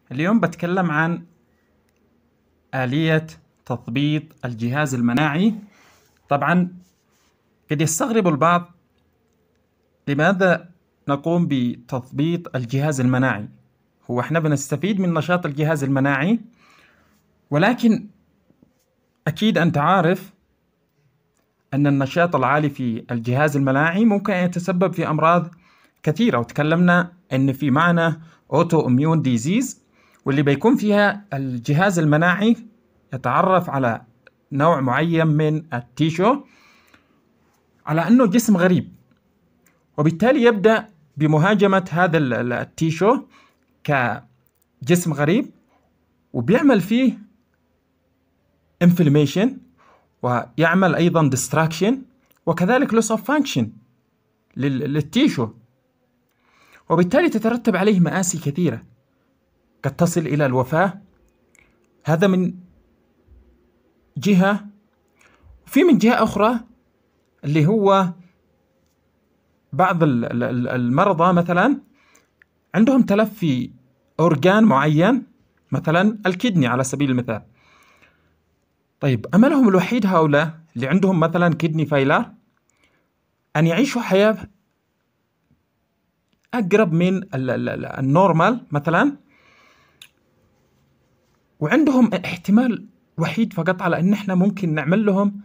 اليوم بتكلم عن آلية تضبيط الجهاز المناعي طبعا قد يستغرب البعض لماذا نقوم بتضبيط الجهاز المناعي هو احنا بنستفيد من نشاط الجهاز المناعي ولكن أكيد أنت عارف أن النشاط العالي في الجهاز المناعي ممكن أن يتسبب في أمراض كثيرة وتكلمنا أن في معنى أوتو إميون ديزيز واللي بيكون فيها الجهاز المناعي يتعرف على نوع معين من التيشو على أنه جسم غريب وبالتالي يبدأ بمهاجمة هذا التيشو كجسم غريب وبيعمل فيه انفلاميشن ويعمل ايضا ديستراكشن وكذلك لوس اوف فانكشن للتيشو وبالتالي تترتب عليه مآسي كثيرة قد تصل إلى الوفاة هذا من جهة وفي من جهة أخرى اللي هو بعض المرضى مثلا عندهم تلف في أورجان معين مثلا الكدني على سبيل المثال طيب أملهم الوحيد هؤلاء اللي عندهم مثلا كدني فايلر أن يعيشوا حياة أقرب من النورمال مثلا وعندهم احتمال وحيد فقط على ان احنا ممكن نعمل لهم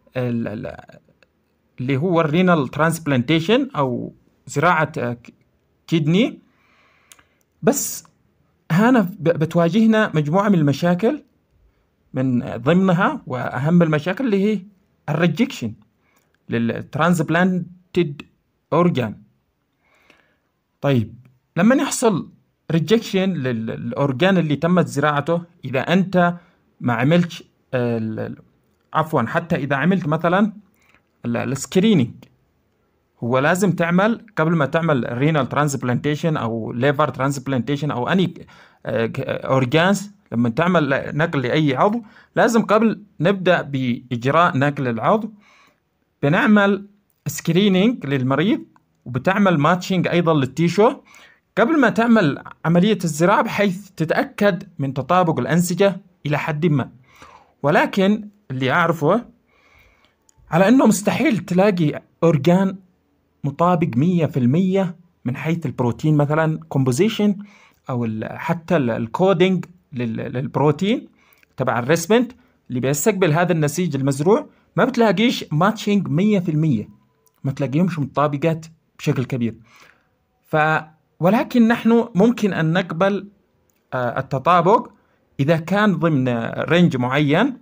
اللي هو الرينال ترانسبلانتيشن او زراعة كدني بس هنا بتواجهنا مجموعة من المشاكل من ضمنها واهم المشاكل اللي هي الريجكشن للترانسبلانتد اورجان طيب لما يحصل ريجكشن للاورجان اللي تمت زراعته اذا انت ما عملتش عفوا حتى اذا عملت مثلا السكرينينج هو لازم تعمل قبل ما تعمل رينال ترانسبلانتيشن او ليفر ترانسبلانتيشن او اني اورجانز لما تعمل نقل لاي عضو لازم قبل نبدا باجراء نقل العضو بنعمل سكرينينج للمريض وبتعمل ماتشنج ايضا للتيشو قبل ما تعمل عملية الزراعة بحيث تتأكد من تطابق الأنسجة إلى حد ما ولكن اللي أعرفه على أنه مستحيل تلاقي أورجان مطابق مية في المية من حيث البروتين مثلا كومبوزيشن أو حتى الكودينج للبروتين تبع الريسبنت اللي بيستقبل هذا النسيج المزروع ما بتلاقيش ماتشنج مية في المية ما تلاقيهمش مطابقات بشكل كبير ف ولكن نحن ممكن أن نقبل التطابق إذا كان ضمن رينج معين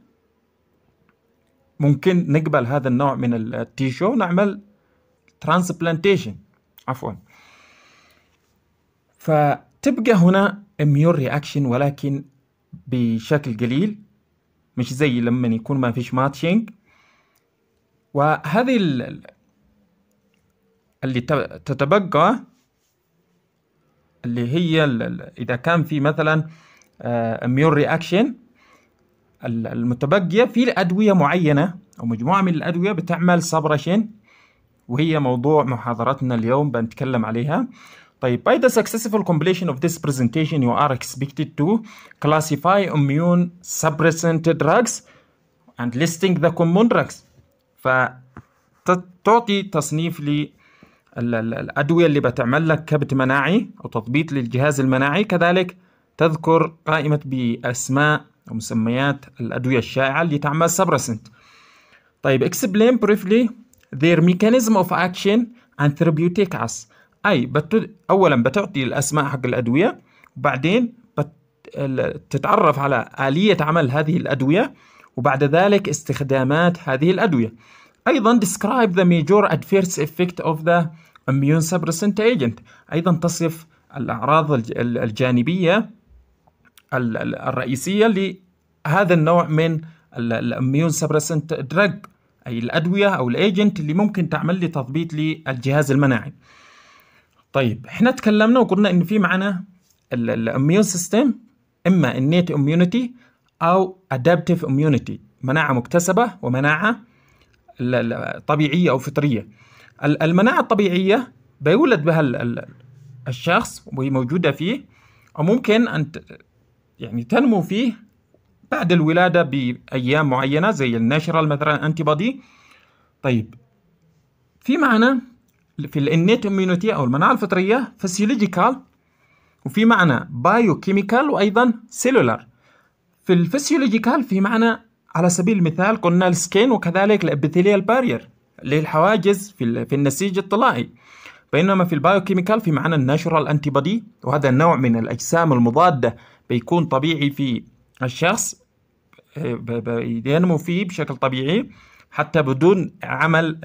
ممكن نقبل هذا النوع من التيشو ونعمل ترانسبلانتيشن عفوا فتبقى هنا اميون رياكشن ولكن بشكل قليل مش زي لما يكون ما فيش ماتشنج وهذه اللي تتبقى اللي هي اذا كان في مثلا اميون رياكشن المتبقيه في ادويه معينه او مجموعه من الادويه بتعمل سبرشن وهي موضوع محاضرتنا اليوم بنتكلم عليها طيب by the successful completion of this presentation you are expected to classify immune suppressant drugs and listing the common drugs فتعطي تصنيف ل الأدوية اللي بتعمل لك كبت مناعي أو تضبيط للجهاز المناعي كذلك تذكر قائمة بأسماء ومسميات الأدوية الشائعة اللي تعمل سبرسنت طيب explain briefly their mechanism of action and therapeutic as أي بت... أولا بتعطي الأسماء حق الأدوية وبعدين بت... تتعرف على آلية عمل هذه الأدوية وبعد ذلك استخدامات هذه الأدوية أيضا describe the major adverse effect of the immune suppressant agent أيضا تصف الأعراض الجانبية الرئيسية لهذا النوع من الاميون سبرسنت دراج أي الأدوية أو الأيجنت اللي ممكن تعمل لي تضبيط للجهاز المناعي طيب احنا تكلمنا وقلنا ان في معنا الاميون سيستم اما النيت اميونيتي او ادابتيف اميونيتي مناعه مكتسبه ومناعه طبيعيه او فطريه المناعه الطبيعيه بيولد بها الشخص وهي موجوده فيه او ممكن ان يعني تنمو فيه بعد الولادة بأيام معينة زي الناشرال مثلا أنتي بودي طيب في معنى في الانيت اميونيتي او المناعه الفطريه فسيولوجيكال وفي معنى بايو كيميكال وايضا سيلولار في الفسيولوجيكال في معنى على سبيل المثال قلنا السكين وكذلك الابيثيليال بارير اللي هي الحواجز في في النسيج الطلائي بينما في البايو كيميكال في معنى الناشورال انتي بودي وهذا النوع من الاجسام المضاده بيكون طبيعي في الشخص ينمو فيه بشكل طبيعي حتى بدون عمل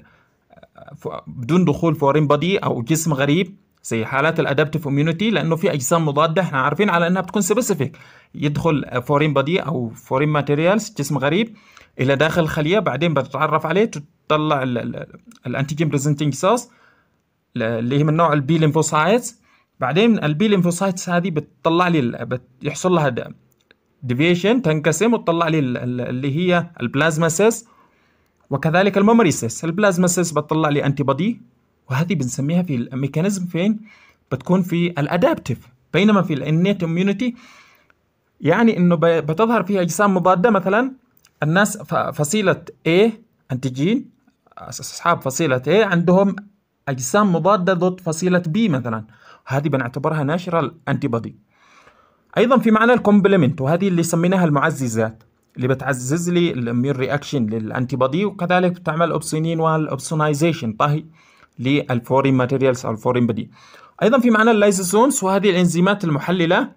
بدون دخول فورين بودي او جسم غريب زي حالات الادابتيف اميونيتي لانه في اجسام مضاده احنا عارفين على انها بتكون سبيسيفيك يدخل فورين بودي او فورين ماتيريالز جسم غريب الى داخل الخليه بعدين بتتعرف عليه تطلع الانتيجين بريزنتنج سيلز اللي هي من نوع البي ليمفوسايتس بعدين البي ليمفوسايتس هذه بتطلع لي بيحصل لها ديفيشن تنقسم وتطلع لي اللي هي البلازما سيلز وكذلك الميموري سيس البلازما سيس بتطلع لي انتي بودي وهذه بنسميها في الميكانيزم فين بتكون في الادابتيف بينما في الانيت اميونيتي يعني انه بتظهر فيها اجسام مضاده مثلا الناس فصيله A انتيجين اصحاب فصيله A عندهم اجسام مضاده ضد فصيله B مثلا هذه بنعتبرها ناشرال انتي بودي ايضا في معنى الكومبلمنت وهذه اللي سميناها المعززات اللي بتعزز لي الاميون رياكشن للانتي بودي وكذلك بتعمل اوبسونين والاوبسونايزيشن طهي للفورين ماتيريالز او الفورين بودي ايضا في معنى اللايزوسومز وهذه الانزيمات المحلله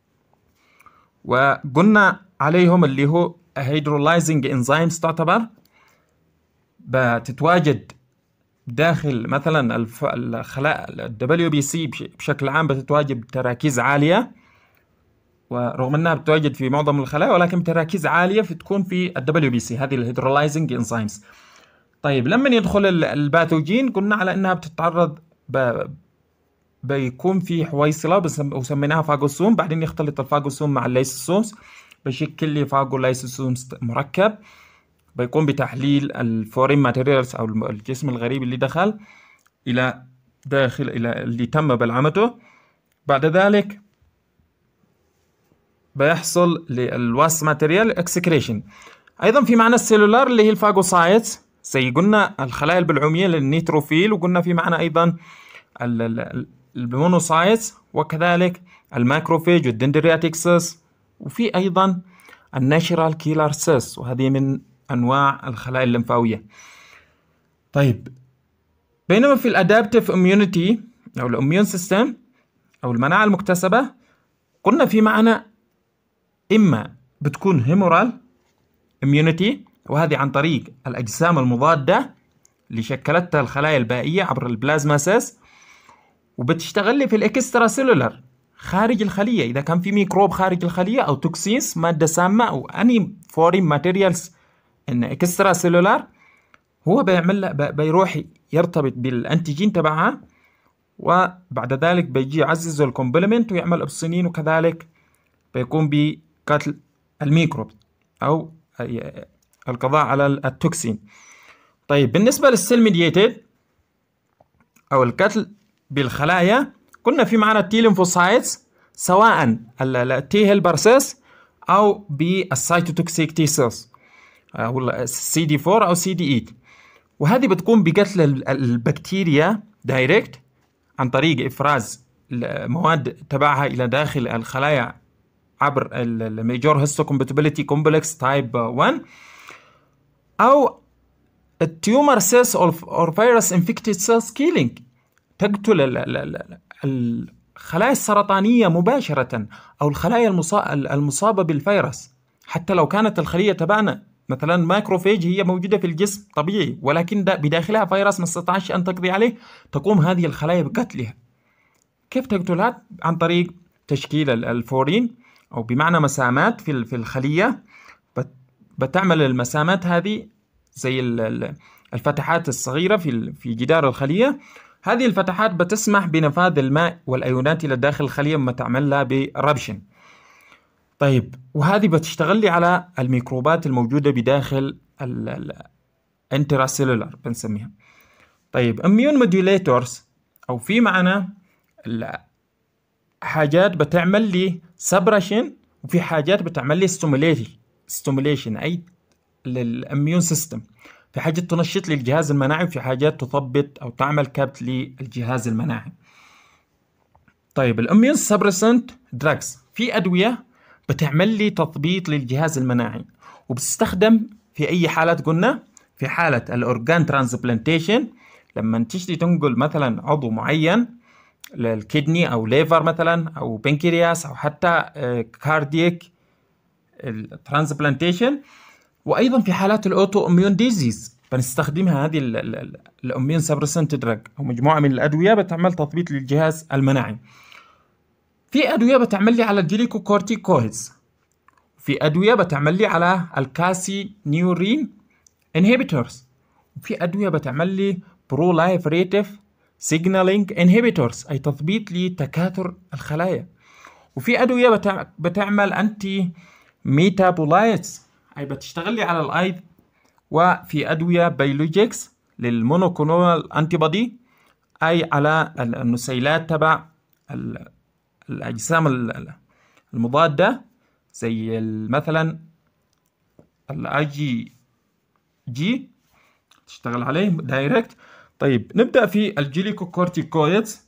وقلنا عليهم اللي هو هيدرولايزنج انزيمز تعتبر بتتواجد داخل مثلا الخلايا الدبليو بي سي بشكل عام بتتواجد بتراكيز عاليه ورغم انها بتتواجد في معظم الخلايا ولكن بتراكيز عاليه في تكون في الدبليو بي سي هذه الهيدرولايزنج انزيمز طيب لما يدخل الباثوجين قلنا على انها بتتعرض ب... بيكون في حويصله وسميناها فاجوسوم بعدين يختلط الفاجوسوم مع الليسوسومز بشكل لي فاجو لايسوسومز مركب بيقوم بتحليل الفورين ماتيريالز او الجسم الغريب اللي دخل الى داخل الى اللي تم بلعمته بعد ذلك بيحصل للواست ماتيريال اكسكريشن ايضا في معنى السيلولار اللي هي الفاجوسايتس زي قلنا الخلايا البلعوميه للنيتروفيل وقلنا في معنى ايضا المونوسايتس وكذلك الماكروفيج والدندرياتيك سيس وفي ايضا الناشرال كيلر سيس وهذه من انواع الخلايا الليمفاويه طيب بينما في الادابتيف اميونيتي او الاميون سيستم او المناعه المكتسبه قلنا في معنى إما بتكون هيمورال اميونيتي وهذه عن طريق الأجسام المضادة اللي شكلتها الخلايا البائية عبر البلازما سيس وبتشتغل لي في الاكسترا سيلولر خارج الخلية إذا كان في ميكروب خارج الخلية أو توكسينز مادة سامة أو أني فورين ماتيريالز إن اكسترا سيلولر هو بيعمل بيروح يرتبط بالانتيجين تبعها وبعد ذلك بيجي يعزز الكومبلمنت ويعمل ابسينين وكذلك بيقوم قتل الميكروب أو القضاء على التوكسين طيب بالنسبة للسيل ميديتد أو القتل بالخلايا قلنا في معنى التي ليمفوسايتس سواء التي هيلبر سيلز أو بالسايتوتوكسيك تي سيلز أو السي دي 4 أو سي دي 8 وهذه بتقوم بقتل البكتيريا دايركت عن طريق إفراز المواد تبعها إلى داخل الخلايا عبر الميجور هيستوكومباتيبيليتي كومبلكس تايب 1 او التيومر سيلز اور فيروس انفكتد سيلز كيلينج تقتل الخلايا السرطانيه مباشره او الخلايا المصابه بالفيروس حتى لو كانت الخليه تبعنا مثلا ماكروفيج هي موجوده في الجسم طبيعي ولكن بداخلها فيروس ما استطاعش ان تقضي عليه تقوم هذه الخلايا بقتلها كيف تقتلها عن طريق تشكيل الفورين أو بمعنى مسامات في في الخلية بتعمل المسامات هذه زي الفتحات الصغيرة في في جدار الخلية هذه الفتحات بتسمح بنفاذ الماء والأيونات إلى داخل الخلية لما تعمل لها بربشن طيب وهذه بتشتغل لي على الميكروبات الموجودة بداخل الانتراسيلولر بنسميها طيب اميون موديوليتورز او في معنى حاجات بتعمل لي سبرشن وفي حاجات بتعمل لي ستيموليشن اي للاميون سيستم في حاجات تنشط لي الجهاز المناعي وفي حاجات تثبط او تعمل كبت للجهاز المناعي طيب الاميون سبرسنت دراجز في ادويه بتعمل لي تثبيط للجهاز المناعي وبتستخدم في اي حالات قلنا في حاله الاورجان ترانسبلانتيشن لما تشتي تنقل مثلا عضو معين للكدني او ليفر مثلا او بنكرياس او حتى كارديك الترانسبلانتيشن وايضا في حالات الاوتو اميون ديزيز بنستخدمها هذه الاميون سبرسنت دراج او مجموعه من الادويه بتعمل تثبيط للجهاز المناعي في ادويه بتعمل لي على الجليكوكورتيكويدز في ادويه بتعمل لي على الكاسي نيورين انهبيتورز وفي ادويه بتعمل لي برو لايف ريتيف سيجنالينج انهبيتورز اي تثبيط لتكاثر الخلايا وفي ادويه بتعمل انتي ميتابولايتس اي بتشتغل لي على الايض وفي ادويه بيولوجيكس للمونوكلونال انتي بودي اي على النسيلات تبع الاجسام المضاده زي مثلا الاي جي جي تشتغل عليه دايركت طيب نبدا في الجليكوكورتيكويدز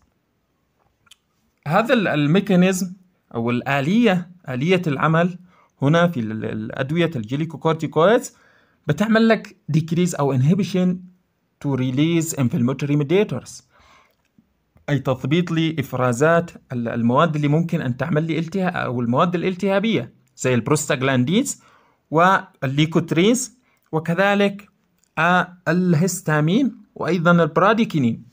هذا الميكانيزم او الاليه اليه العمل هنا في الادويه الجليكوكورتيكويدز بتعمل لك decrease او inhibition to release inflammatory mediators اي تثبيط لافرازات المواد اللي ممكن ان تعمل لي التهاب او المواد الالتهابيه زي البروستاجلاندينز والليكوترينز وكذلك الهستامين وايضا البراديكينين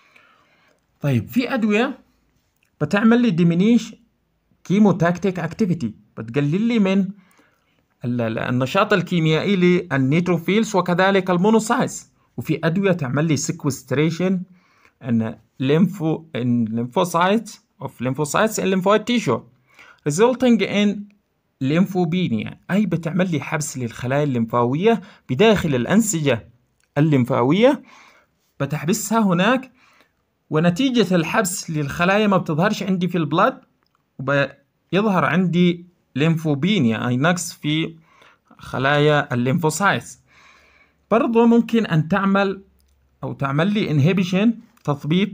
طيب في ادويه بتعمل لي ديمينيش كيموتاكتيك اكتيفيتي بتقلل لي من النشاط الكيميائي للنيتروفيلز وكذلك المونوسايتس وفي ادويه تعمل لي سيكوستريشن ان lympho in lymphocytes of lymphocytes in lymphoid tissue resulting in lymphopenia أي بتعمل لي حبس للخلايا الليمفاوية بداخل الأنسجة الليمفاوية بتحبسها هناك ونتيجة الحبس للخلايا ما بتظهرش عندي في البلد وبيظهر عندي ليمفوبينيا أي نقص في خلايا الليمفوسايتس برضو ممكن أن تعمل أو تعمل لي انهبيشن تثبيط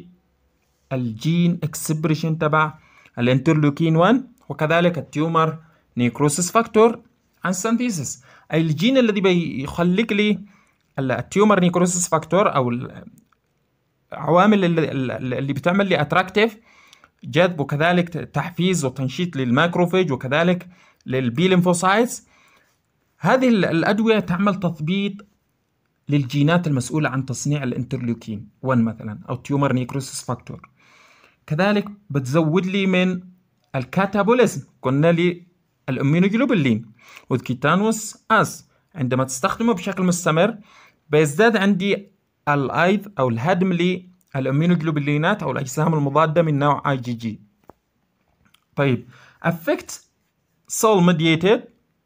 للجين اكسبريشن تبع الانترلوكين 1 وكذلك التيومر نيكروسيس فاكتور عن سنتيسيس اي الجين الذي بيخلق لي التيومر نيكروسيس فاكتور او العوامل اللي, اللي بتعمل لي اتراكتيف جذب وكذلك تحفيز وتنشيط للماكروفيج وكذلك للبي ليمفوسايتس هذه الادويه تعمل تثبيط للجينات المسؤولة عن تصنيع الانترلوكين 1 مثلا أو تيومر نيكروسيس فاكتور كذلك بتزود لي من الكاتابوليزم قلنا لي الامينوجلوبولين والكيتانوس اس عندما تستخدمه بشكل مستمر بيزداد عندي الايض او الهدم للامينوجلوبولينات او الاجسام المضاده من نوع اي جي جي طيب affect soul mediated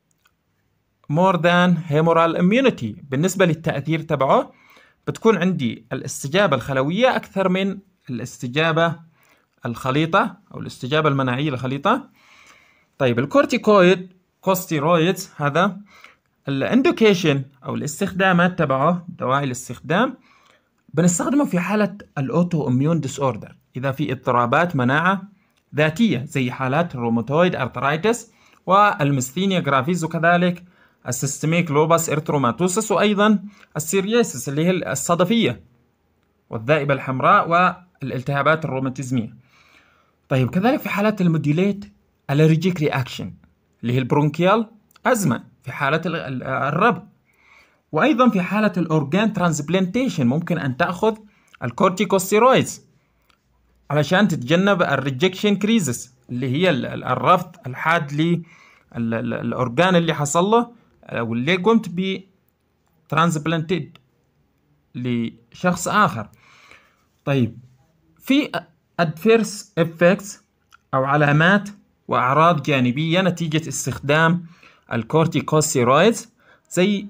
more than humoral immunity بالنسبة للتأثير تبعه بتكون عندي الاستجابة الخلوية أكثر من الاستجابة الخليطة أو الاستجابة المناعية الخليطة طيب الكورتيكويد كوستيرويد هذا الاندوكيشن أو الاستخدامات تبعه دواعي الاستخدام بنستخدمه في حالة الأوتو إميون ديس أوردر إذا في اضطرابات مناعة ذاتية زي حالات الروماتويد أرترايتس والمستينيا جرافيز وكذلك السيستميك لوباس ارثروماتوسس وايضا السيرياسيس اللي هي الصدفيه والذائبه الحمراء والالتهابات الروماتيزميه طيب كذلك في حالات الموديوليت الريجيك رياكشن اللي هي البرونكيال ازمه في حاله الربو وايضا في حاله الاورجان ترانسبلانتيشن ممكن ان تاخذ الكورتيكوستيرويدز علشان تتجنب الريجكشن كريزس اللي هي الرفض الحاد للاورجان اللي حصل له واللي قمت ب ترانسبلانتد لشخص آخر طيب في adverse effects أو علامات وأعراض جانبية نتيجة استخدام الكورتيكوستيرويدز زي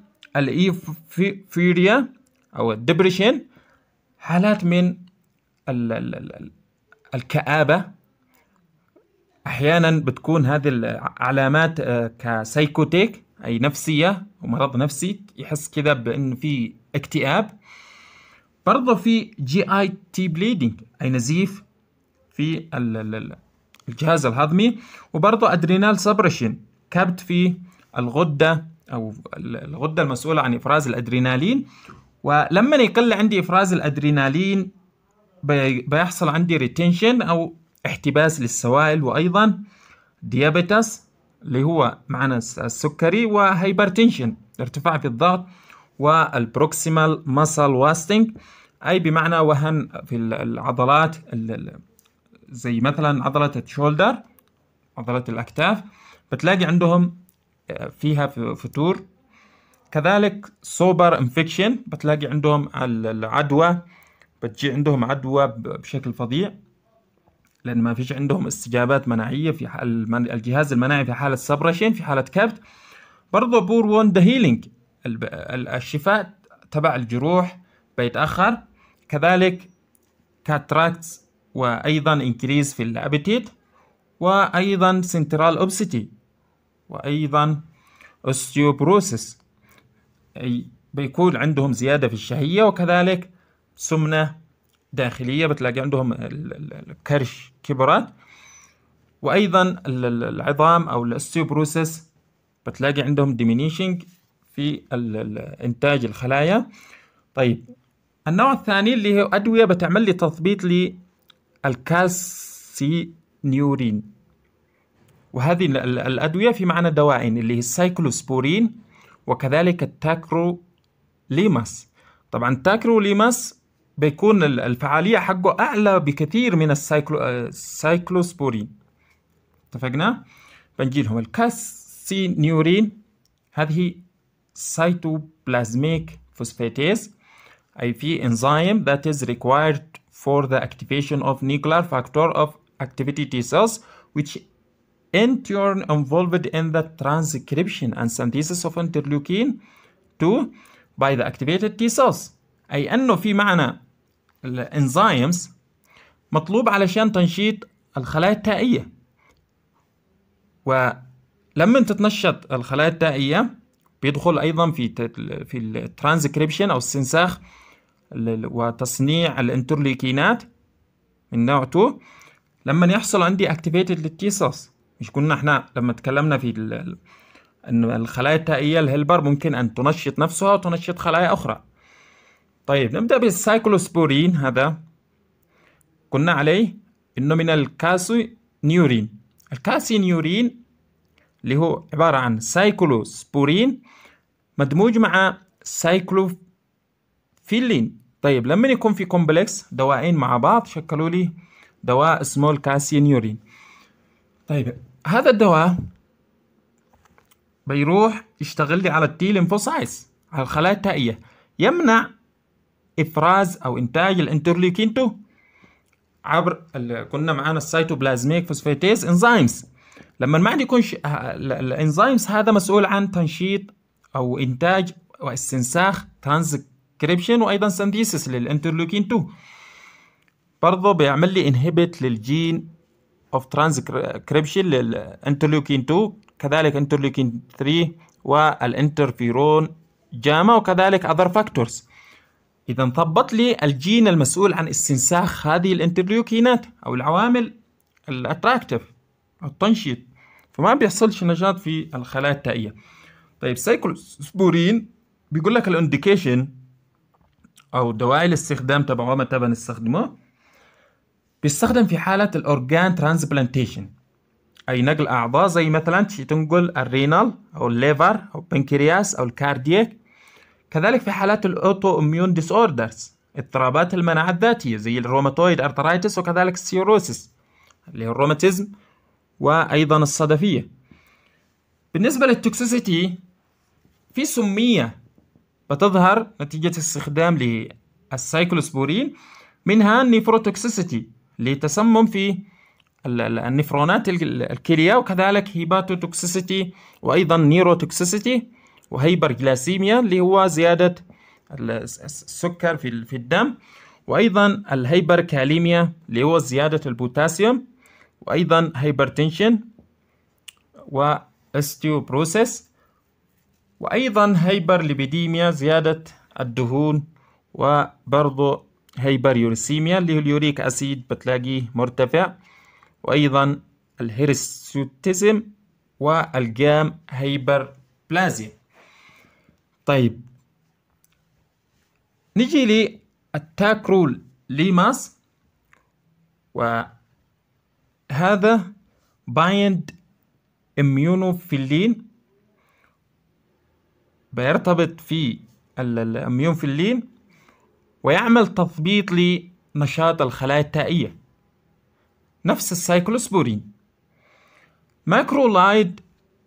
الإيفيريا أو الدبريشن حالات من ال ال ال الكآبة أحيانا بتكون هذه العلامات آه، كسايكوتيك أي نفسية ومرض نفسي يحس كذا بأن في اكتئاب برضه في جي اي تي بليدنج أي نزيف في الجهاز الهضمي وبرضه ادرينال سبريشن كبت في الغدة أو الغدة المسؤولة عن إفراز الأدرينالين ولما يقل عندي إفراز الأدرينالين بيحصل عندي ريتنشن أو احتباس للسوائل وأيضا ديابيتس اللي هو معنا السكري وهايبرتنشن ارتفاع في الضغط والبروكسيمال ماسل واستنج أي بمعنى وهن في العضلات زي مثلا عضلة الشولدر عضلة الأكتاف بتلاقي عندهم فيها فتور كذلك سوبر انفكشن بتلاقي عندهم العدوى بتجي عندهم عدوى بشكل فظيع لان ما فيش عندهم استجابات مناعيه في حال الجهاز المناعي في حاله سبرشن في حاله كبت برضه بور وون ذا هيلينج الشفاء تبع الجروح بيتاخر كذلك كاتراكتس وايضا انكريز في الابيتيت وايضا سنترال اوبسيتي وايضا اوستيوبروسيس اي بيكون عندهم زياده في الشهيه وكذلك سمنه داخليه بتلاقي عندهم الكرش كبرت وايضا العظام او الاستيوبروسيس بتلاقي عندهم ديمينيشنج في انتاج الخلايا طيب النوع الثاني اللي هي ادويه بتعمل لي تثبيط للكالسينيورين وهذه الادويه في معنى دواعين اللي هي السايكلوسبورين وكذلك التاكرو ليماس طبعا التاكرو ليماس بيكون الفعالية حقه أعلى بكثير من السايكلو السايكلوسبورين اتفقنا؟ بنجي لهم الكاسينيورين هذه سيتوبلازميك فوسفاتيز أي في enzyme that is required for the activation of nuclear factor of activity T cells which in turn involved in the transcription and synthesis of interleukin 2 by the activated T cells أي أنه في معنى الانزيمز مطلوب علشان تنشيط الخلايا التائية ولما تتنشط الخلايا التائية بيدخل أيضا في في الترانسكريبشن أو استنساخ وتصنيع الانترليكينات من نوع 2 لما يحصل عندي اكتيفيتد للتيسوس مش كنا احنا لما تكلمنا في ان الخلايا التائية الهيلبر ممكن ان تنشط نفسها وتنشط خلايا اخرى طيب نبدأ بالسايكلوسبورين هذا قلنا عليه انه من الكاسي نيورين الكاسي نيورين اللي هو عبارة عن سايكلوسبورين مدموج مع سايكلوفيلين طيب لما يكون في كومبلكس دواءين مع بعض شكلوا لي دواء اسمه الكاسي نيورين طيب هذا الدواء بيروح يشتغل لي على التي ليمفوسايتس على الخلايا التائية يمنع افراز او انتاج الانترليوكين 2 عبر كنا معانا السيتوبلازميك فوسفاتيز انزيمز لما ما عندي يكون ش... الانزيمز هذا مسؤول عن تنشيط او انتاج واستنساخ ترانسكريبشن وايضا سنتيسيس للانترليوكين 2 برضه بيعمل لي انهبت للجين اوف ترانسكريبشن للانترليوكين 2 كذلك انترليوكين 3 والانترفيرون جاما وكذلك اذر فاكتورز إذا ضبط لي الجين المسؤول عن استنساخ هذه الانترليوكينات أو العوامل الاتراكتيف أو التنشيط فما بيحصلش نشاط في الخلايا التائية طيب سايكلوسبورين بيقول لك الانديكيشن أو دواعي الاستخدام تبعه متى بنستخدمه بيستخدم في حالة الأورجان ترانسبلانتيشن أي نقل أعضاء زي مثلا تنقل الرينال أو الليفر أو البنكرياس أو الكاردياك كذلك في حالات الاوتو اميون ديس اوردرز اضطرابات المناعة الذاتية زي الروماتويد ارترايتس وكذلك السيروسيس اللي هو الروماتيزم وايضا الصدفية بالنسبة للتوكسيسيتي في سمية بتظهر نتيجة استخدام للسايكلوسبورين منها النيفروتوكسيسيتي اللي تسمم في النفرونات الكلية وكذلك هيباتوتوكسيسيتي وأيضا نيروتوكسيسيتي وهيبر جلاسيميا اللي هو زيادة السكر في الدم وأيضا الهيبر كاليميا اللي هو زيادة البوتاسيوم وأيضا هايبرتنشن واستيوبروسيس وأيضا هايبر ليبيديميا زيادة الدهون وبرضه هايبر يوريسيميا اللي هو اليوريك أسيد بتلاقيه مرتفع وأيضا الهيرسوتيزم والجام هايبر بلازيا طيب نجي للتاكرول ليماس وهذا بايند اميونوفيلين بيرتبط في الاميونوفيلين ويعمل تثبيط لنشاط الخلايا التائية نفس السايكلوسبورين ماكرولايد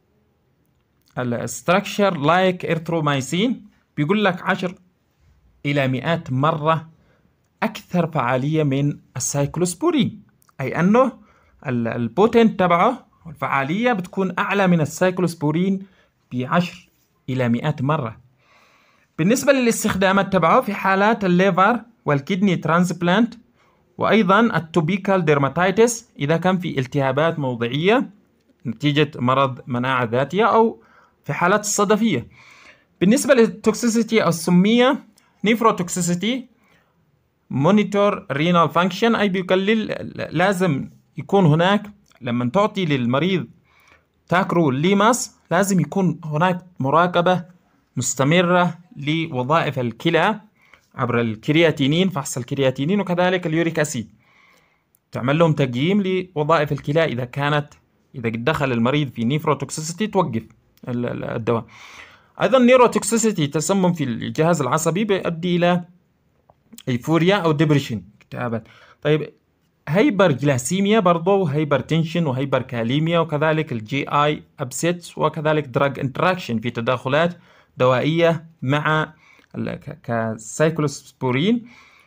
الستراكشر لايك ارثرومايسين بيقول لك عشر إلى مئات مرة أكثر فعالية من السايكلوسبورين أي أنه البوتنت تبعه والفعالية بتكون أعلى من السايكلوسبورين بعشر إلى مئات مرة بالنسبة للاستخدامات تبعه في حالات الليفر والكدني ترانسبلانت وأيضا التوبيكال ديرماتيتس إذا كان في التهابات موضعية نتيجة مرض مناعة ذاتية أو في حالات الصدفية بالنسبة للتوكسيسيتي أو السمية نيفروتوكسيسيتي مونيتور رينال فانكشن أي بيقلل لازم يكون هناك لما تعطي للمريض تاكرو ليماس لازم يكون هناك مراقبة مستمرة لوظائف الكلى عبر الكرياتينين فحص الكرياتينين وكذلك اليوريك أسيد تعمل لهم تقييم لوظائف الكلى إذا كانت إذا دخل المريض في نيفروتوكسيسيتي توقف الدواء أيضا نيروتوكسيسيتي تسمم في الجهاز العصبي بيؤدي إلى ايفوريا أو ديبريشن اكتئابات طيب هايبر جلاسيميا برضو هايبر تنشن وهايبر كاليميا وكذلك الجي اي ابسيتس وكذلك دراج انتراكشن في تداخلات دوائية مع كسايكلوسبورين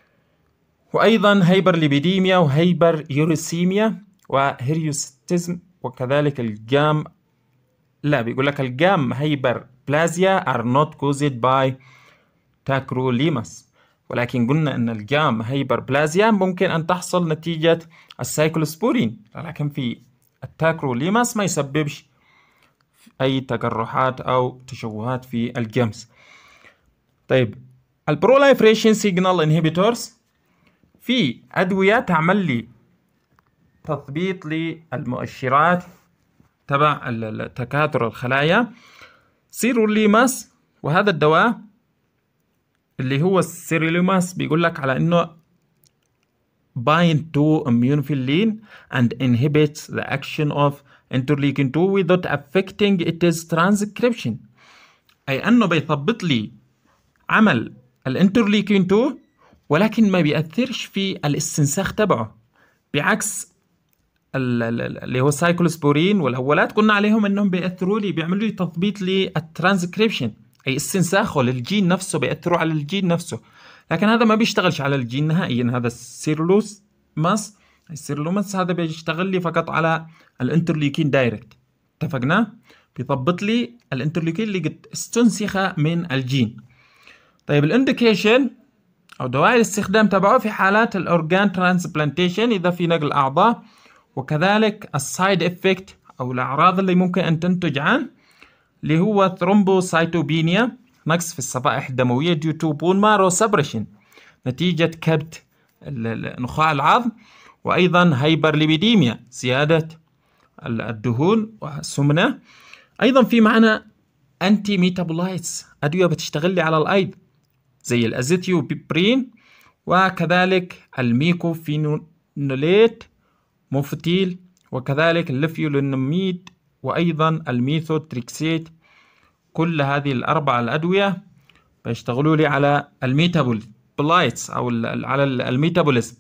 وأيضا هايبر ليبيديميا وهايبر يوريسيميا وهيريوستيزم وكذلك الجام لا بيقول لك الجام هايبر بلازيا are not caused by تاكروليماس ولكن قلنا ان الجام هايبر بلازيا ممكن ان تحصل نتيجة السايكلوسبورين لكن في التاكروليماس ما يسببش اي تقرحات او تشوهات في الجمس طيب البرولايفريشن سيجنال انهبيتورز في ادويه تعمل لي تثبيط للمؤشرات تبع تكاثر الخلايا سيروليماس وهذا الدواء اللي هو السيروليماس بيقول لك على انه bind to immunophilin and inhibits the action of interleukin 2 without affecting its transcription أي أنه بيثبط لي عمل الانترليكين 2 ولكن ما بيأثرش في الاستنساخ تبعه بعكس اللي هو السايكلوسبورين والهولات قلنا عليهم انهم بيأثروا لي بيعملوا لي تثبيط للترانسكريبشن اي استنساخه للجين نفسه بيأثروا على الجين نفسه لكن هذا ما بيشتغلش على الجين نهائيا هذا السيرلوس ماس السيرلوماس هذا بيشتغل لي فقط على الانترليكين دايركت اتفقنا بيضبط لي الانترليكين اللي قد استنسخ من الجين طيب الانديكيشن او دواعي الاستخدام تبعه في حالات الاورجان ترانسبلانتيشن اذا في نقل اعضاء وكذلك السايد افكت او الاعراض اللي ممكن ان تنتج عن اللي هو ثرومبوسايتوبينيا نقص في الصفائح الدمويه ديو تو بون مارو سبريشن نتيجه كبت نخاع العظم وايضا هايبرليبيديميا زياده الدهون والسمنه ايضا في معنا انتي ميتابولايتس ادويه بتشتغل لي على الايض زي الازيتيوبيبرين وكذلك الميكوفينوليت موفتيل وكذلك الليفيولينميد وأيضا الميثوتريكسيت كل هذه الأربع الأدوية بيشتغلوا لي على الميتابولايتس أو على الميتابوليزم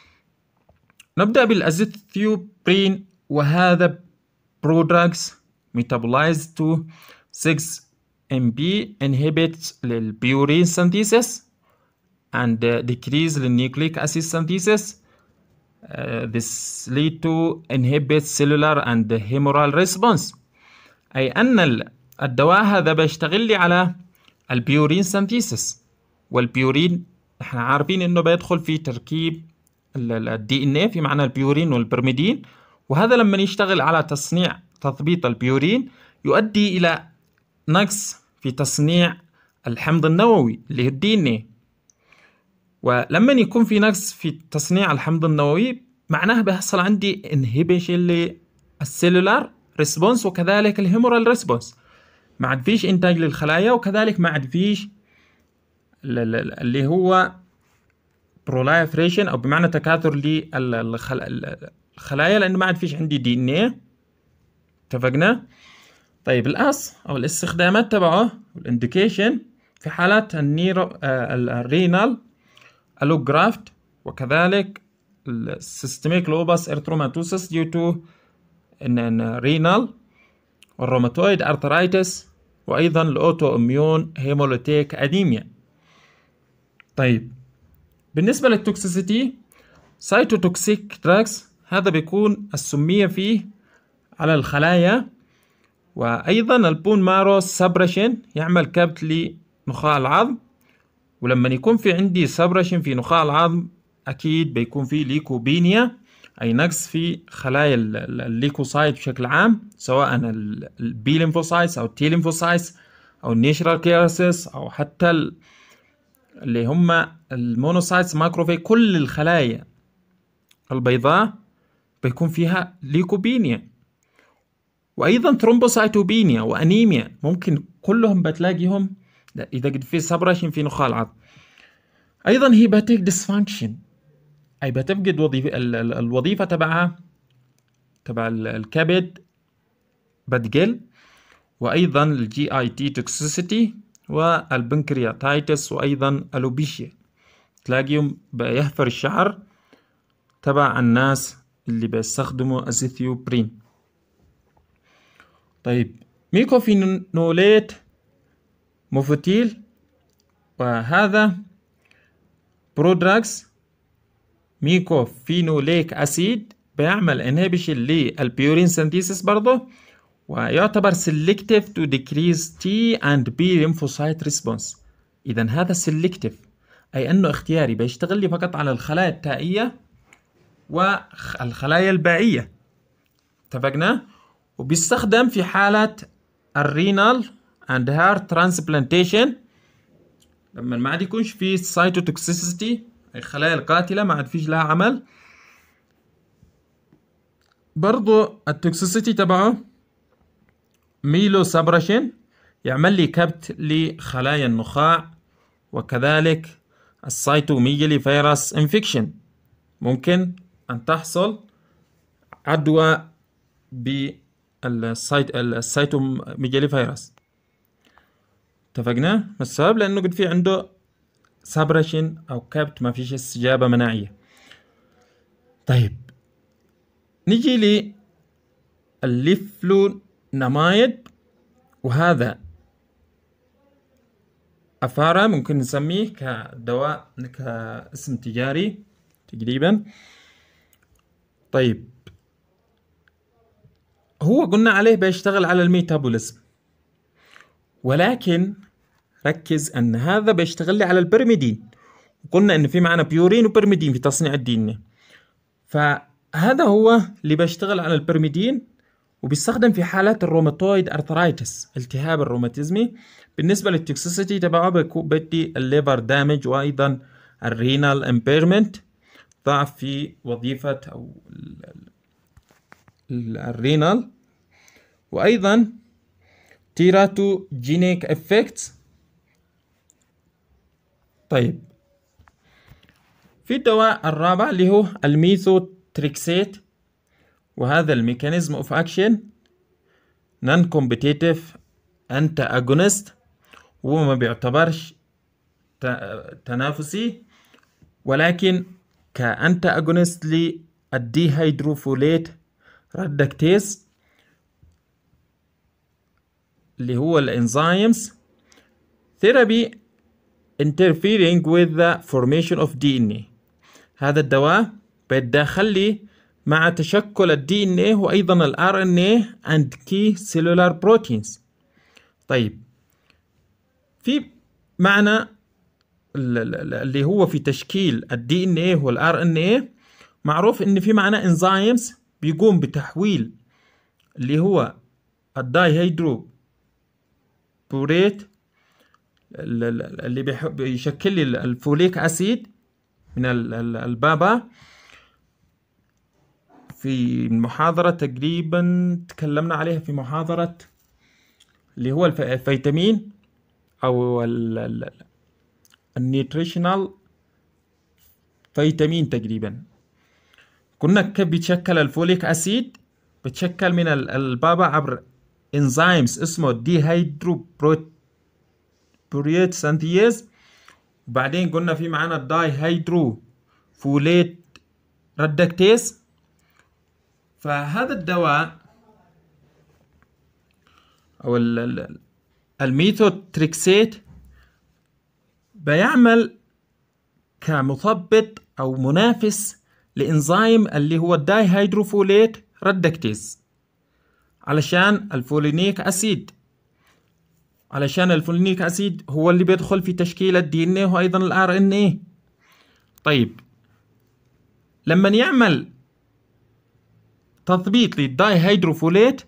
نبدأ بالأزيثيوبرين وهذا برودراجز metabolized to 6 MB inhibits البيورين synthesis and decrease النيوكليك acid synthesis Uh, this lead to inhibit cellular and humoral response أي أن الدواء هذا بيشتغل لي على البيورين سنتيسس والبيورين احنا عارفين انه بيدخل في تركيب الدي ان اي في معنى البيورين والبرميدين وهذا لما يشتغل على تصنيع تثبيط البيورين يؤدي إلى نقص في تصنيع الحمض النووي اللي هو الدي ان ولما يكون في نقص في تصنيع الحمض النووي معناها بيحصل عندي انهبيشن للسيلولار ريسبونس وكذلك الهيمورال ريسبونس ما عاد فيش انتاج للخلايا وكذلك ما عاد فيش اللي هو بروليفريشن او بمعنى تكاثر للخلايا لانه ما عاد فيش عندي دي ان ايه اتفقنا طيب الاس او الاستخدامات تبعه والانديكيشن في حالات النيرو آه، الرينال الوجرافت وكذلك السيستميك لوباس ارثروماتوسس ديو تو ان رينال والروماتويد ارثرايتس وايضا الاوتو اميون هيموليتيك اديميا طيب بالنسبة للتوكسيسيتي سايتوتوكسيك دراكس هذا بيكون السمية فيه على الخلايا وأيضا البون مارو سبرشن يعمل كبت لنخاع العظم ولما يكون في عندي سبرشن في نخاع العظم أكيد بيكون في ليكوبينيا أي نقص في خلايا الليكوسايت بشكل عام سواء البي ليمفوسايتس أو التي ليمفوسايتس أو النيشرال كيرسس أو حتى اللي هم المونوسايتس ماكروفي كل الخلايا البيضاء بيكون فيها ليكوبينيا وايضا ثرومبوسايتوبينيا وانيميا ممكن كلهم بتلاقيهم اذا قد في سبرشن في نخاع العظم ايضا هيباتيك ديسفانكشن اي بتفقد وظيفه الوظيفه تبعها تبع الكبد بتقل وايضا الجي اي تي توكسيسيتي والبنكرياتايتس وايضا الوبيشيا تلاقيهم بيهفر الشعر تبع الناس اللي بيستخدموا الزيثيوبرين طيب ميكوفينوليت موفوتيل وهذا برودراكس ميكوفينوليك اسيد بيعمل انهبيشن للبيورين سنتيسيس برضه ويعتبر selective to decrease T and B lymphocyte response إذا هذا selective أي أنه اختياري بيشتغل لي فقط على الخلايا التائية والخلايا الباعية اتفقنا؟ وبيستخدم في حالة الرينال and heart transplantation لما ما عاد يكونش في cytotoxicity الخلايا القاتلة ما عاد فيش لها عمل برضو التوكسيسيتي تبعه ميلو سبرشن يعمل لي كبت لخلايا النخاع وكذلك السيتوميجلي فيروس انفكشن ممكن أن تحصل عدوى بالسيت السيتوميجلي فيروس اتفقنا السبب لأنه قد في عنده سبرشن أو كبت ما فيش استجابة مناعية طيب نجي لي الليفلون نمايد وهذا أفارا ممكن نسميه كدواء كاسم تجاري تقريبا طيب هو قلنا عليه بيشتغل على الميتابوليزم ولكن ركز ان هذا بيشتغل لي على البرميدين وقلنا ان في معنا بيورين وبرميدين في تصنيع الدين فهذا هو اللي بيشتغل على البرميدين وبيستخدم في حالات الروماتويد ارثرايتس التهاب الروماتيزمي بالنسبة للتوكسيسيتي تبعه بدي الليفر دامج وأيضا الرينال امبيرمنت ضعف في وظيفة أو الرينال وأيضا تيراتو جينيك افكتس طيب في الدواء الرابع اللي هو الميثوتريكسيت وهذا الميكانيزم اوف اكشن نون كومبيتيتيف انت اجونست هو ما بيعتبرش تنافسي ولكن كأنت اجونست للديهيدروفوليت ريدكتيز اللي هو الانزيمز ثيرابي interfering with the formation of DNA هذا الدواء بيتدخل لي مع تشكل الدي ان ايه وايضا الار ان ايه اند كي سيلولار بروتينز طيب في معنى اللي هو في تشكيل الدي ان ايه والار ان ايه معروف ان في معنى انزيمز بيقوم بتحويل اللي هو الداي هيدرو بوريت اللي بيشكل لي الفوليك اسيد من البابا في محاضرة تقريبا تكلمنا عليها في محاضرة اللي هو الفيتامين او النيوتريشنال فيتامين تقريبا كنا كيف بيتشكل الفوليك اسيد بتشكل من البابا عبر انزيمز اسمه دي هيدرو بروتيت سنتيز وبعدين قلنا في معانا الداي هيدرو فوليت ردكتيز فهذا الدواء او الميثوتريكسيت بيعمل كمثبط او منافس لانزيم اللي هو الداي هيدروفوليت ردكتيز علشان الفولينيك اسيد علشان الفولينيك اسيد هو اللي بيدخل في تشكيل الدي ان ايه وايضا الار ان ايه طيب لما يعمل تثبيط للداي هيدروفوليت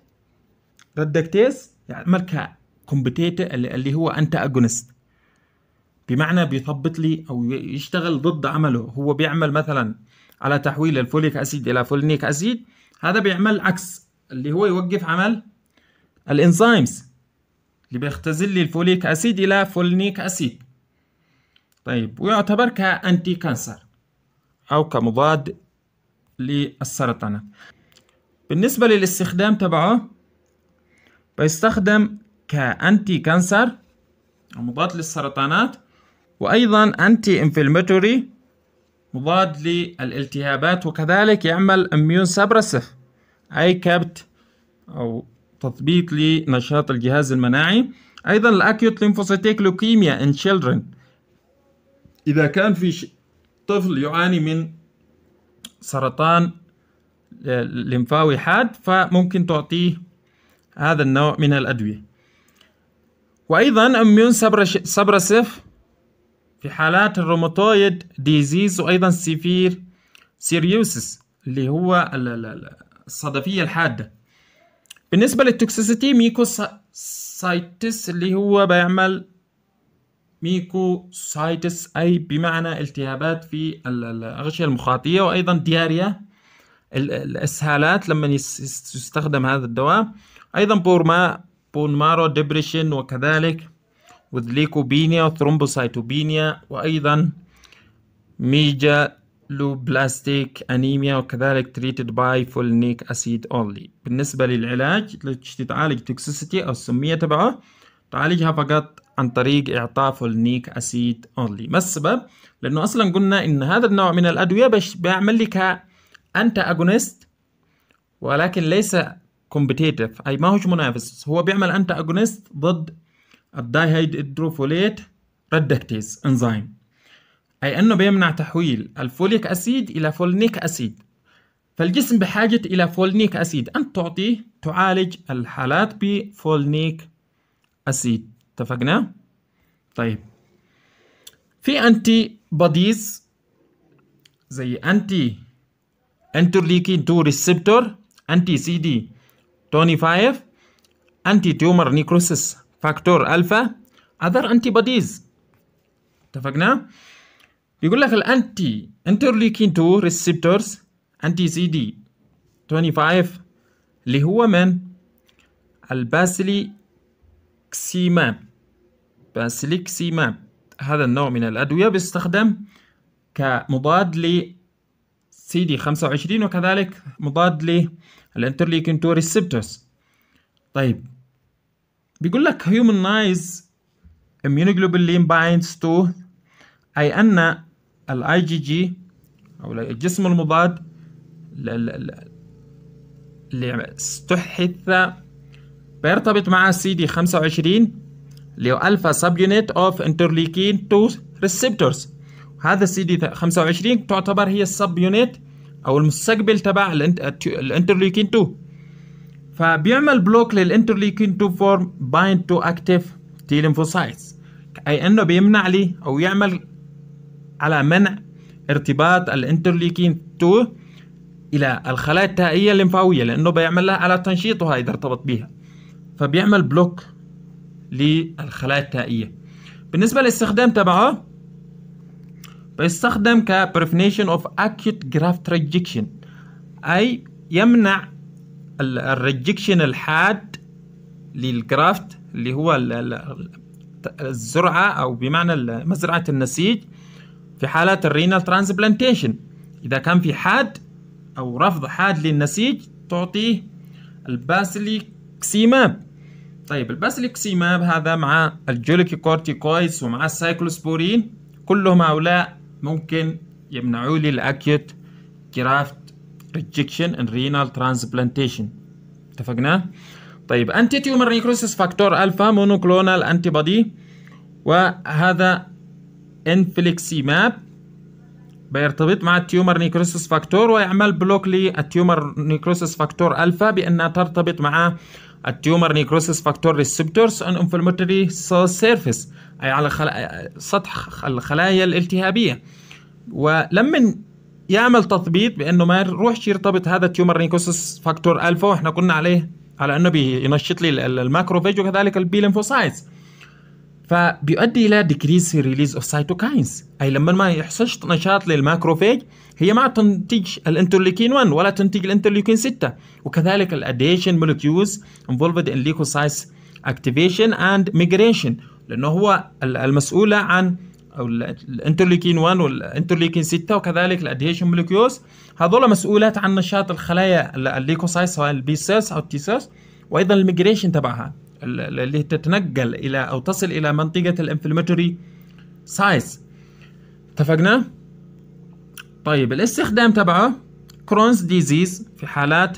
ردكتيز يعمل ككومبتيتر اللي هو انت اجونست بمعنى بيثبط لي او يشتغل ضد عمله هو بيعمل مثلا على تحويل الفوليك اسيد الى فولينيك اسيد هذا بيعمل عكس اللي هو يوقف عمل الانزيمز اللي بيختزل لي الفوليك اسيد الى فولينيك اسيد طيب ويعتبر كانتي كانسر او كمضاد للسرطانات بالنسبة للاستخدام تبعه بيستخدم كأنتي كانسر مضاد للسرطانات وأيضا أنتي انفلماتوري مضاد للالتهابات وكذلك يعمل اميون سبرسف أي كبت أو تثبيط لنشاط الجهاز المناعي أيضا الأكيوت ليمفوسيتيك لوكيميا in children إذا كان في طفل يعاني من سرطان لمفاوي حاد فممكن تعطيه هذا النوع من الأدوية وأيضا اميون سبرسيف في حالات الروماتويد ديزيز وأيضا سيفير سيريوسس اللي هو الصدفية الحادة بالنسبة للتوكسيسيتي ميكو سايتس اللي هو بيعمل ميكو سايتس أي بمعنى التهابات في الأغشية المخاطية وأيضا دياريا الاسهالات لما يستخدم هذا الدواء ايضا بورما بونمارو ديبريشن وكذلك وذليكوبينيا وثرومبوسايتوبينيا وايضا ميجا بلاستيك انيميا وكذلك تريتد باي فولنيك اسيد اونلي بالنسبه للعلاج تتعالج توكسيسيتي او السميه تبعه تعالجها فقط عن طريق اعطاء فولنيك اسيد اونلي ما السبب لانه اصلا قلنا ان هذا النوع من الادويه بيعمل لك انت اجونست ولكن ليس كومبتيتيف اي ما هوش منافس هو بيعمل انت اجونست ضد الداي هيدروفوليت ريدكتيز انزيم اي انه بيمنع تحويل الفوليك اسيد الى فولنيك اسيد فالجسم بحاجة إلى فولنيك أسيد أنت تعطيه تعالج الحالات بفولنيك أسيد اتفقنا؟ طيب في أنتي بوديز زي أنتي انترليكين 2 ريسبتور انتي سي دي 25 انتي تيومر نيكروسيس فاكتور الفا اذر انتي بوديز اتفقنا بيقول لك الانتي انترليكين 2 ريسبتورز انتي سي دي 25 اللي هو من الباسلي كسيماب باسيليكسيماب هذا النوع من الأدوية بيستخدم كمضاد سي دي 25 وكذلك مضاد للانترليكين 2 ريسبتورز طيب بيقول لك humanize immunoglobulin binds to أي أن الاي جي جي أو الجسم المضاد اللي استحث بيرتبط مع السي دي 25 اللي هو الفا سب يونت اوف انترليكين 2 ريسبتورز هذا السي دي 25 تعتبر هي السب يونت او المستقبل تبع الانترليكين 2 فبيعمل بلوك للانترليكين 2 فورم بايند تو اكتيف تي ليمفوسايتس اي انه بيمنع لي او يعمل على منع ارتباط الانترليكين 2 الى الخلايا التائيه الليمفاويه لانه بيعمل لها على تنشيطها اذا ارتبط بها فبيعمل بلوك للخلايا التائيه بالنسبه للاستخدام تبعه بيستخدم ك prevention of acute graft rejection اي يمنع الريجكشن الحاد للجرافت اللي هو الزرعه او بمعنى مزرعه النسيج في حالات الرينال ترانسبلانتيشن اذا كان في حاد او رفض حاد للنسيج تعطيه الباسيليكسيماب طيب الباسيليكسيماب هذا مع الجوليكي كورتيكويدز ومع السايكلوسبورين كلهم هؤلاء ممكن يمنعوا لي الاكيوت جرافت ريجكشن ان رينال ترانسبلانتيشن اتفقنا طيب انتي تيومر نيكروسيس فاكتور الفا مونوكلونال انتي بودي وهذا انفليكسيماب بيرتبط مع التيومر نيكروسيس فاكتور ويعمل بلوك للتيومر نيكروسيس فاكتور الفا بانها ترتبط مع التيومر نيكروسيس فاكتور ريسبتورز ان انفلاماتوري سيل سيرفيس اي على خل... سطح الخلايا الالتهابيه ولما يعمل تثبيط بانه ما يروحش يرتبط هذا التيومر نيكروسيس فاكتور الفا واحنا قلنا عليه على انه بينشط لي الماكروفيج وكذلك البي ليمفوسايتس فبيؤدي الى ديكريز في ريليز اوف سايتوكاينز اي لما ما يحصلش نشاط للماكروفيج هي ما تنتج الانترليكين 1 ولا تنتج الانترليكين 6 وكذلك الاديشن مولكيولز انفولفد ان ليكوسايتس اكتيفيشن اند ميجريشن لانه هو المسؤوله عن او الانترليكين 1 والانترليكين 6 وكذلك الاديشن مولكيولز هذول مسؤولات عن نشاط الخلايا الليكوسايتس سواء البي سيلز او التي سيلز وايضا الميجريشن تبعها اللي تتنقل الى او تصل الى منطقه الانفلاماتوري سايز اتفقنا طيب الاستخدام تبعه كرونز ديزيز في حالات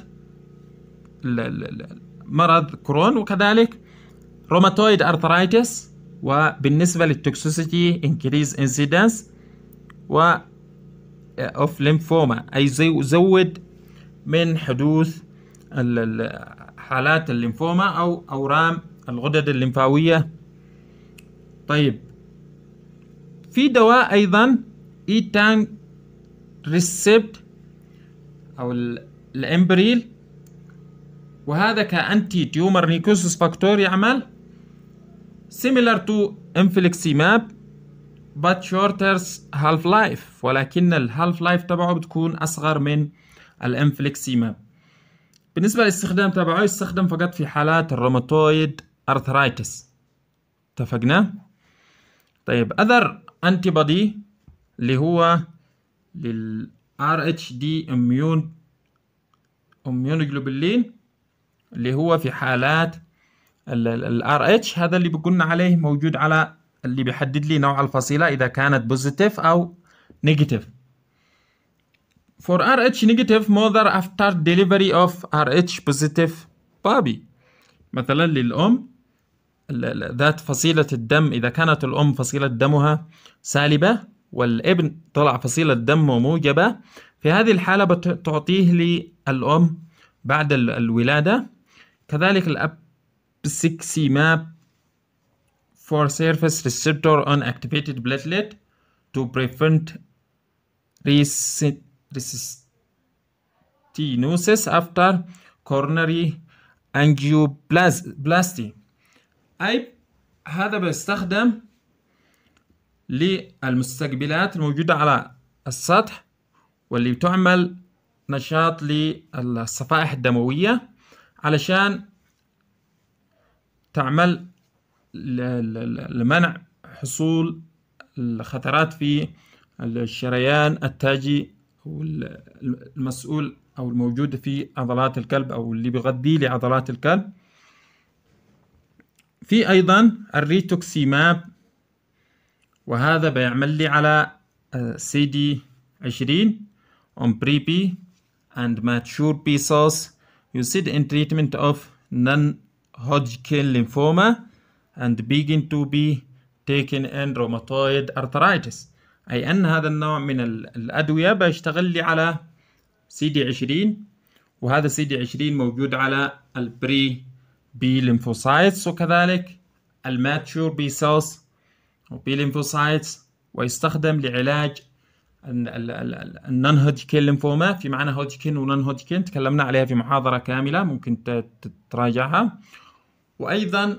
مرض كرون وكذلك روماتويد ارثرايتس وبالنسبه للتوكسيسيتي انكريز انسيدنس و اوف ليمفوما اي يزود من حدوث حالات الليمفوما او اورام الغدد الليمفاويه طيب في دواء ايضا ايتان ريسبت او الامبريل وهذا كأنتي تيومر نيكوسس فاكتور يعمل similar to infliximab but shorter half life ولكن الهالف لايف تبعه بتكون أصغر من الانفليكسيماب بالنسبة للاستخدام تبعه يستخدم فقط في حالات الروماتويد ارثرايتس اتفقنا طيب اذر انتي بودي اللي هو لل RH D اميون اميونوجلوبولين اللي هو في حالات ال RH هذا اللي بقولنا عليه موجود على اللي بيحدد لي نوع الفصيلة إذا كانت بوزيتيف أو نيجاتيف For RH negative mother after delivery of RH positive baby مثلا للأم ذات فصيلة الدم إذا كانت الأم فصيلة دمها سالبة والابن طلع فصيلة دمه موجبة في هذه الحالة بتعطيه للأم بعد الولادة كذلك الأب سيكسيماب for surface receptor on activated platelet to prevent restenosis after coronary angioplasty أي هذا بيستخدم للمستقبلات الموجودة على السطح واللي بتعمل نشاط للصفائح الدموية علشان تعمل لمنع حصول الخطرات في الشريان التاجي أو المسؤول أو الموجود في عضلات الكلب أو اللي بيغذي لعضلات الكلب في أيضا الريتوكسيماب وهذا بيعمل لي على سي دي عشرين on pre-P and mature P cells used in treatment of non-Hodgkin lymphoma and begin to be taken in rheumatoid arthritis أي أن هذا النوع من الأدوية بيشتغل لي على سي دي 20 وهذا سي دي 20 موجود على البري بي ليمفوسايتس وكذلك الماتشور بي سيلز وبي ليمفوسايتس ويستخدم لعلاج النون هودجكين ليمفوما في معنى هودجكين ونون هودجكين تكلمنا عليها في محاضرة كاملة ممكن تراجعها وأيضا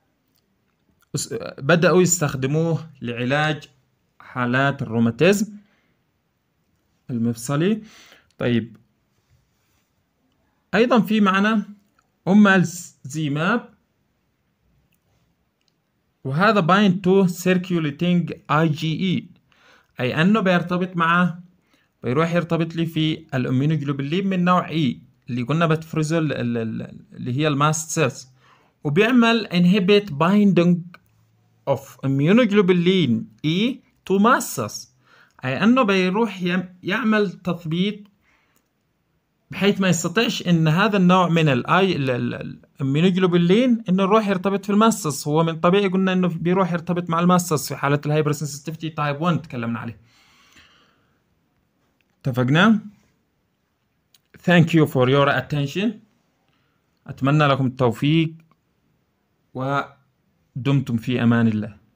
بدأوا يستخدموه لعلاج حالات الروماتيزم المفصلي طيب أيضا في معنا أمالزيماب وهذا باين تو سيركيوليتنج اي جي اي اي انه بيرتبط مع بيروح يرتبط لي في الاميونوجلوبولين من نوع اي اللي قلنا بتفرزه اللي هي الماست سيلز وبيعمل انهبت بايندنج اوف immunoglobulin اي تو ماسس اي انه بيروح يعمل تثبيط بحيث ما يستطيعش ان هذا النوع من الاي الاميونوجلوبولين انه يروح يرتبط في الماسس هو من طبيعي قلنا انه بيروح يرتبط مع الماسس في حاله الهايبر سنسيتيفيتي تايب 1 تكلمنا عليه اتفقنا thank you for your attention اتمنى لكم التوفيق ودمتم في امان الله